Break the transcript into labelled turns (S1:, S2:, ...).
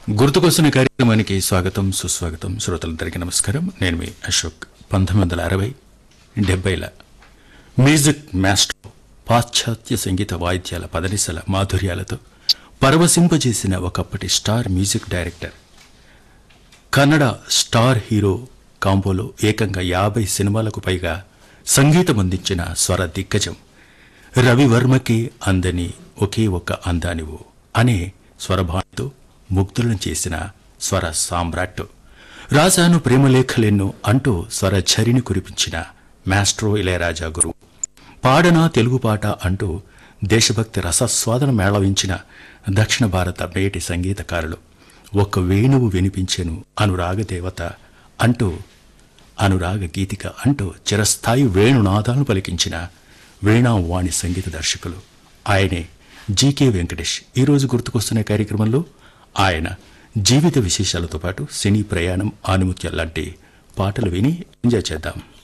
S1: గుర్తుకొస్తున్న కార్యక్రమానికి స్వాగతం సుస్వాగతం శ్రోతలందరికీ నమస్కారం నేను మీ అశోక్ పంతొమ్మిది వందల అరవై డెబ్బైల మ్యూజిక్ మాస్టర్ పాశ్చాత్య సంగీత వాయిద్యాల పదనిసల మాధుర్యాలతో పరవశింపజేసిన ఒకప్పటి star music director Kannada star hero కాంబోలో ఏకంగా యాభై సినిమాలకు పైగా సంగీతం అందించిన స్వర దిగ్గజం రవివర్మకి అందని ఒకే ఒక్క అందానివు అనే స్వరభాణితో ముగ్ధులను చేసిన స్వర సామ్రాట్ రాశాను ప్రేమలేఖలెన్నో అంటూ స్వర ఝరిని కురిపించిన మాస్ట్రో ఇళయరాజా గురు పాడనా తెలుగు పాట అంటూ దేశభక్తి రసస్వాదన మేళవించిన దక్షిణ భారత మేటి సంగీతకారులు ఒక్క వేణువు వినిపించెను అనురాగ దేవత అంటూ అనురాగ గీతిక అంటూ చిరస్థాయి వేణునాదాలను పలికించిన వీణావాణి సంగీత దర్శకులు ఆయనే జీకే వెంకటేష్ ఈరోజు గుర్తుకొస్తున్న కార్యక్రమంలో ఆయన జీవిత విశేషాలతో పాటు సినీ ప్రయాణం ఆనుమత్యం లాంటి పాటలు విని ఎంజాయ్ చేద్దాం